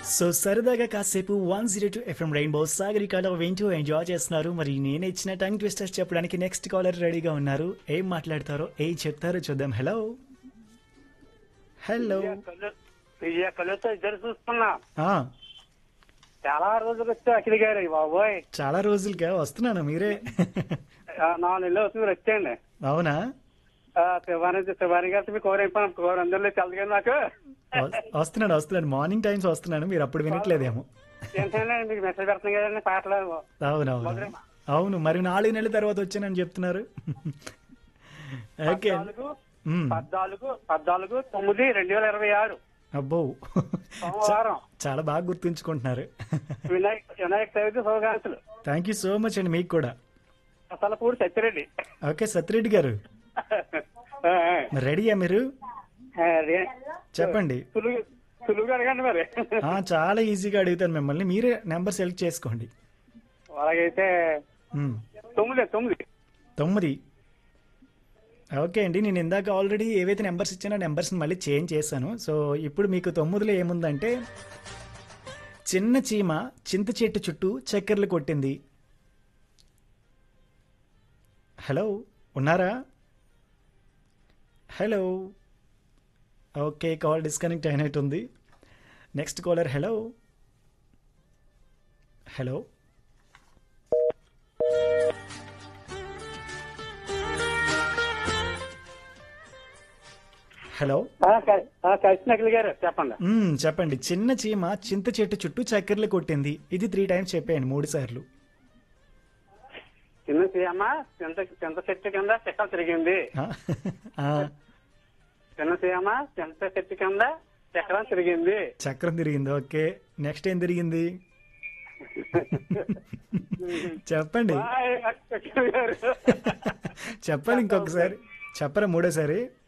So సరదాగా కాసేపు one zero two FM rainbow సాగరికాలో వింటూ ఎంజాయ్ చేస్తున్నారు మరి నేను ఇచ్చిన టంగ్ ట్విస్టర్స్ చెప్పడానికి నెక్స్ట్ కాలర్ రెడీగా ఉన్నారు ఏం మాట్లాడతారో ఏం చెప్తారో చూద్దాం హలో హలో విజయ కళ్ళతో ఇద్దరు చూస్తున్నా ఆ, చాలా రోజులు వచ్చా అఖిల్ గారు బాబోయ్ చాలా రోజులుగా వస్తున్నాను మీరే ఆ, నాలుగు నెలలు అవుతుంది మీరు వచ్చేయండి అవునా ఆ, శివాని శివాని గారితో మీ కూర అయిపోయిన కూర అందరిలో తెలదు కానీ నాకు వ- వస్తున్నాను వస్తున్నాను మార్నింగ్ టైమ్స్ వస్తున్నాను మీరు అప్పుడు వినట్లేదేమో ఏంటంటే మీకు మెసేజ్ పెడుతుంది కదండి పాటలు అవునవును అవును మరి నాలుగు నెలల తర్వాత వచ్చానని చెప్తున్నారు ఓకే పద్నాలుగు మ్మ్. పద్నాలుగు పద్నాలుగు తొమ్మిది రెండు వేల ఇరవై ఆరు అబ్బో సోమవారం చాలా బాగా గుర్తుంచుకుంటున్నారు వినాయక వినాయక చవితి శుభాకాంక్షలు థ్యాంక్ యూ సో మచ్ అండి మీకు కూడా అసలు పూడి సత్యరెడ్డి ఓకే సత్యరెడ్డి గారు ఆ, మరి రెడీయా మీరు ఆ, అదే. చెప్పండి సులువు సులువుగా అడగండి మరి ఆ, చాలా ఈజీగా అడుగుతాను మిమ్మల్ని మీరే నెంబర్ సెలెక్ట్ చేసుకోండి అలాగైతే మ్మ్. తొమ్మిది తొమ్మిది తొమ్మిది ఓకే అండి నేను ఇందాక ఆల్రెడీ ఏవైతే నెంబర్స్ ఇచ్చానో నెంబర్స్ని మళ్ళీ చేంజ్ చేశాను సో ఇప్పుడు మీకు తొమ్మిదిలో ఏముందంటే చిన్న చీమ చింత చెట్టు చుట్టూ చక్కెరలు కొట్టింది హలో ఉన్నారా హలో ఓకే కాల్ డిస్కనెక్ట్ అయినట్టుంది next caller hello hello hello కలిసి అఖిల్ గారు చెప్పండి మ్మ్, చెప్పండి చిన్న చీమ చింత చెట్టు చుట్టూ చక్కెరలు కొట్టింది ఇది త్రీ టైమ్స్ చెప్పేయండి మూడు సార్లు చిన్న సీఎమ్మ చింత చింత చెట్టు కింద చెక్కలు తిరిగింది ఆ, ఆ, చిన్న సీఎమ్మ చింత చెట్టు కింద చక్రం తిరిగింది చక్రం తిరిగింది ఓకే నెక్స్ట్ ఏం తిరిగింది చెప్పండి బాయ్, అఖిల్ గారు. చెప్పాలి ఇంకొకసారి చెప్పరా మూడోసారి